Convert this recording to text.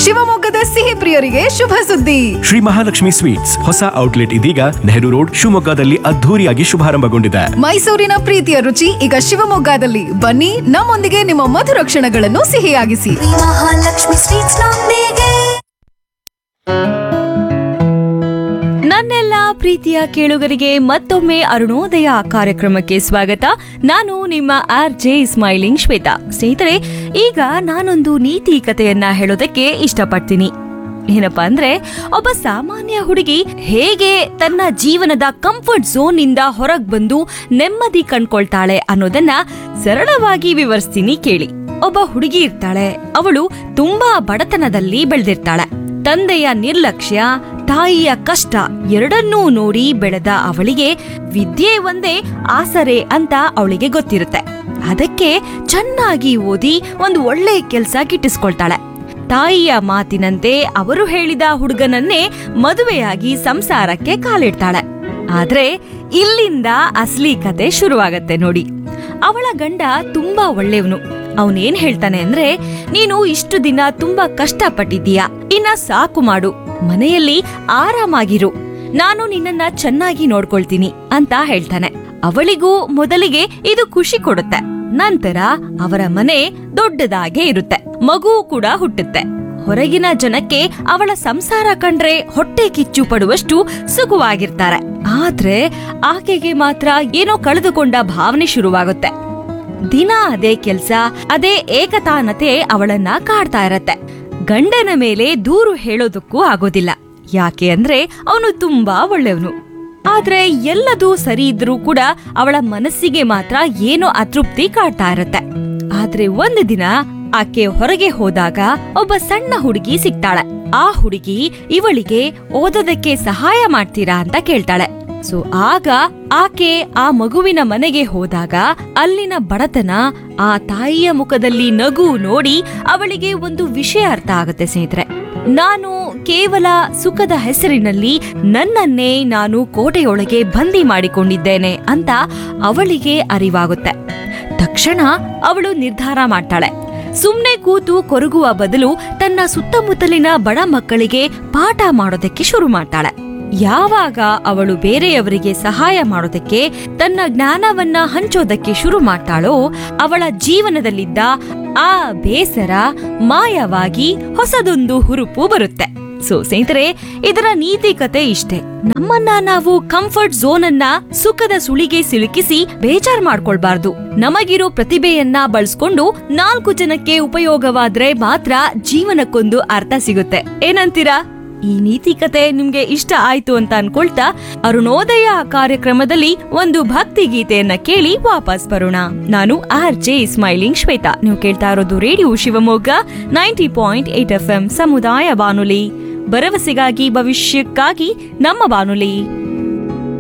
ಶಿವಮೊಗ್ಗದ ಸಿಹಿ ಪ್ರಿಯರಿಗೆ ಶುಭ ಸುದ್ದಿ ಶ್ರೀ ಮಹಾಲಕ್ಷ್ಮಿ ಸ್ವೀಟ್ಸ್ ಹೊಸ ಔಟ್ಲೆಟ್ ಇದೀಗ ನೆಹರು ರೋಡ್ ಶಿವಮೊಗ್ಗದಲ್ಲಿ ಅದ್ಧೂರಿಯಾಗಿ ಶುಭಾರಂಭಗೊಂಡಿದೆ ಮೈಸೂರಿನ ಪ್ರೀತಿಯ ರುಚಿ ಈಗ ಶಿವಮೊಗ್ಗದಲ್ಲಿ ಬನ್ನಿ ನಮ್ಮೊಂದಿಗೆ ನಿಮ್ಮ ಮಧುರ ಕ್ಷಣಗಳನ್ನು ಸಿಹಿಯಾಗಿಸಿ ಶ್ರೀ ಮಹಾಲಕ್ಷ್ಮಿ ಸ್ವೀಟ್ಸ್ ನೊಂದಿಗೆ ನನ್ನೆಲ್ಲ ಪ್ರೀತಿಯ ಕೇಳುಗರಿಗೆ ಮತ್ತೊಮ್ಮೆ ಅರುಣೋದಯ ಕಾರ್ಯಕ್ರಮಕ್ಕೆ ಸ್ವಾಗತ ನಾನು ನಿಮ್ಮ ಆರ್ ಜೆ ಸ್ಮೈಲಿಂಗ್ ಶ್ವೇತಾ ಸ್ನೇಹಿತರೆ ಈಗ ನಾನೊಂದು ನೀತಿ ಕಥೆಯನ್ನ ಹೇಳೋದಕ್ಕೆ ಇಷ್ಟಪಡ್ತೀನಿ ಏನಪ್ಪಾ ಅಂದ್ರೆ ಒಬ್ಬ ಸಾಮಾನ್ಯ ಹುಡುಗಿ ಹೇಗೆ ತನ್ನ ಜೀವನದ ಕಂಫರ್ಟ್ ಝೋನ್ ಇಂದ ಹೊರಗ್ ಬಂದು ನೆಮ್ಮದಿ ಕಂಡ್ಕೊಳ್ತಾಳೆ ಅನ್ನೋದನ್ನ ಸರಳವಾಗಿ ವಿವರಿಸ್ತೀನಿ ಕೇಳಿ ಒಬ್ಬ ಹುಡುಗಿ ಇರ್ತಾಳೆ ಅವಳು ತುಂಬಾ ಬಡತನದಲ್ಲಿ ಬೆಳೆದಿರ್ತಾಳೆ ತಂದೆಯ ನಿರ್ಲಕ್ಷ್ಯ ತಾಯಿಯ ಕಷ್ಟ ಎರಡನ್ನೂ ನೋಡಿ ಬೆಳೆದ ಅವಳಿಗೆ ವಿದ್ಯೆ ಒಂದೇ ಆಸರೆ ಅಂತ ಅವಳಿಗೆ ಗೊತ್ತಿರುತ್ತೆ ಅದಕ್ಕೆ ಚೆನ್ನಾಗಿ ಓದಿ ಒಂದು ಒಳ್ಳೆ ಕೆಲಸ ಗಿಟ್ಟಿಸ್ಕೊಳ್ತಾಳೆ ತಾಯಿಯ ಮಾತಿನಂತೆ ಅವರು ಹೇಳಿದ ಹುಡುಗನನ್ನೇ ಮದುವೆಯಾಗಿ ಸಂಸಾರಕ್ಕೆ ಕಾಲಿಡ್ತಾಳೆ ಆದ್ರೆ ಇಲ್ಲಿಂದ ಅಸ್ಲಿ ಕತೆ ಶುರುವಾಗತ್ತೆ ನೋಡಿ ಅವಳ ಗಂಡ ತುಂಬಾ ಒಳ್ಳೆಯವನು ಅವನೇನ್ ಹೇಳ್ತಾನೆ ಅಂದ್ರೆ ನೀನು ಇಷ್ಟು ದಿನ ತುಂಬಾ ಕಷ್ಟಪಟ್ಟಿದ್ದೀಯ ಇನ್ನ ಸಾಕು ಮಾಡು ಮನೆಯಲ್ಲಿ ಆರಾಮಾಗಿರು ನಾನು ನಿನ್ನನ್ನ ಚೆನ್ನಾಗಿ ನೋಡ್ಕೊಳ್ತೀನಿ ಅಂತ ಹೇಳ್ತಾನೆ ಅವಳಿಗೂ ಮೊದಲಿಗೆ ಇದು ಖುಷಿ ಕೊಡುತ್ತೆ ನಂತರ ಅವರ ಮನೆ ದೊಡ್ಡದಾಗೆ ಇರುತ್ತೆ ಮಗು ಕೂಡ ಹುಟ್ಟುತ್ತೆ ಹೊರಗಿನ ಜನಕ್ಕೆ ಅವಳ ಸಂಸಾರ ಕಂಡ್ರೆ ಹೊಟ್ಟೆ ಕಿಚ್ಚು ಪಡುವಷ್ಟು ಸುಖವಾಗಿರ್ತಾರೆ ಆದ್ರೆ ಆಕೆಗೆ ಮಾತ್ರ ಏನೋ ಕಳೆದುಕೊಂಡ ಭಾವನೆ ಶುರುವಾಗುತ್ತೆ ದಿನ ಅದೇ ಕೆಲ್ಸ ಅದೇ ಏಕತಾನತೆ ಅವಳನ್ನ ಕಾಡ್ತಾ ಇರತ್ತೆ ಗಂಡನ ಮೇಲೆ ದೂರು ಹೇಳೋದಕ್ಕೂ ಆಗೋದಿಲ್ಲ ಯಾಕೆ ಅಂದ್ರೆ ಅವನು ತುಂಬಾ ಒಳ್ಳೆಯವನು ಆದ್ರೆ ಎಲ್ಲದೂ ಸರಿ ಇದ್ರೂ ಕೂಡ ಅವಳ ಮನಸ್ಸಿಗೆ ಮಾತ್ರ ಏನೋ ಅತೃಪ್ತಿ ಕಾಡ್ತಾ ಇರತ್ತೆ ಆದ್ರೆ ಒಂದು ದಿನ ಆಕೆ ಹೊರಗೆ ಹೋದಾಗ ಒಬ್ಬ ಸಣ್ಣ ಹುಡುಗಿ ಸಿಗ್ತಾಳೆ ಆ ಹುಡುಗಿ ಇವಳಿಗೆ ಓದೋದಕ್ಕೆ ಸಹಾಯ ಮಾಡ್ತೀರಾ ಅಂತ ಕೇಳ್ತಾಳೆ ಸೊ ಆಗ ಆಕೆ ಆ ಮಗುವಿನ ಮನೆಗೆ ಹೋದಾಗ ಅಲ್ಲಿನ ಬಡತನ ಆ ತಾಯಿಯ ಮುಖದಲ್ಲಿ ನಗು ನೋಡಿ ಅವಳಿಗೆ ಒಂದು ವಿಷಯ ಅರ್ಥ ಆಗುತ್ತೆ ಸ್ನೇಹಿತರೆ ನಾನು ಕೇವಲ ಸುಖದ ಹೆಸರಿನಲ್ಲಿ ನನ್ನನ್ನೇ ನಾನು ಕೋಟೆಯೊಳಗೆ ಬಂದಿ ಮಾಡಿಕೊಂಡಿದ್ದೇನೆ ಅಂತ ಅವಳಿಗೆ ಅರಿವಾಗುತ್ತೆ ತಕ್ಷಣ ಅವಳು ನಿರ್ಧಾರ ಮಾಡ್ತಾಳೆ ಸುಮ್ನೆ ಕೂತು ಕೊರಗುವ ಬದಲು ತನ್ನ ಸುತ್ತಮುತ್ತಲಿನ ಬಡ ಮಕ್ಕಳಿಗೆ ಪಾಠ ಮಾಡೋದಕ್ಕೆ ಶುರು ಮಾಡ್ತಾಳೆ ಯಾವಾಗ ಅವಳು ಬೇರೆಯವರಿಗೆ ಸಹಾಯ ಮಾಡೋದಕ್ಕೆ ತನ್ನ ಜ್ಞಾನವನ್ನ ಹಂಚೋದಕ್ಕೆ ಶುರು ಮಾಡ್ತಾಳೋ ಅವಳ ಜೀವನದಲ್ಲಿದ್ದ ಆ ಬೇಸರ ಮಾಯವಾಗಿ ಹೊಸದೊಂದು ಹುರುಪು ಬರುತ್ತೆ ಸೊ ಸ್ನೇಹಿತರೆ ಇದರ ನೀತಿ ಕತೆ ಇಷ್ಟೇ ನಮ್ಮನ್ನ ನಾವು ಕಂಫರ್ಟ್ ಝೋನ್ ಅನ್ನ ಸುಖದ ಸುಳಿಗೆ ಸಿಲುಕಿಸಿ ಬೇಜಾರ್ ಮಾಡ್ಕೊಳ್ಬಾರ್ದು ನಮಗಿರೋ ಪ್ರತಿಭೆಯನ್ನ ಬಳಸ್ಕೊಂಡು ನಾಲ್ಕು ಜನಕ್ಕೆ ಉಪಯೋಗವಾದ್ರೆ ಮಾತ್ರ ಜೀವನಕ್ಕೊಂದು ಅರ್ಥ ಸಿಗುತ್ತೆ ಏನಂತೀರಾ ಈ ನೀತಿ ಕತೆ ನಿಮ್ಗೆ ಇಷ್ಟ ಆಯ್ತು ಅಂತ ಅನ್ಕೊಳ್ತಾ ಅರುಣೋದಯ ಕಾರ್ಯಕ್ರಮದಲ್ಲಿ ಒಂದು ಭಕ್ತಿ ಗೀತೆಯನ್ನ ಕೇಳಿ ವಾಪಸ್ ಬರೋಣ ನಾನು ಆರ್ ಜೆ ಸ್ಮೈಲಿಂಗ್ ಶ್ವೇತಾ ನೀವು ಕೇಳ್ತಾ ಇರೋದು radio Shivamogga ninety point eight F M ಸಮುದಾಯ ಬಾನುಲಿ ಭರವಸೆಗಾಗಿ ಭವಿಷ್ಯಕ್ಕಾಗಿ ನಮ್ಮ ಬಾನುಲಿ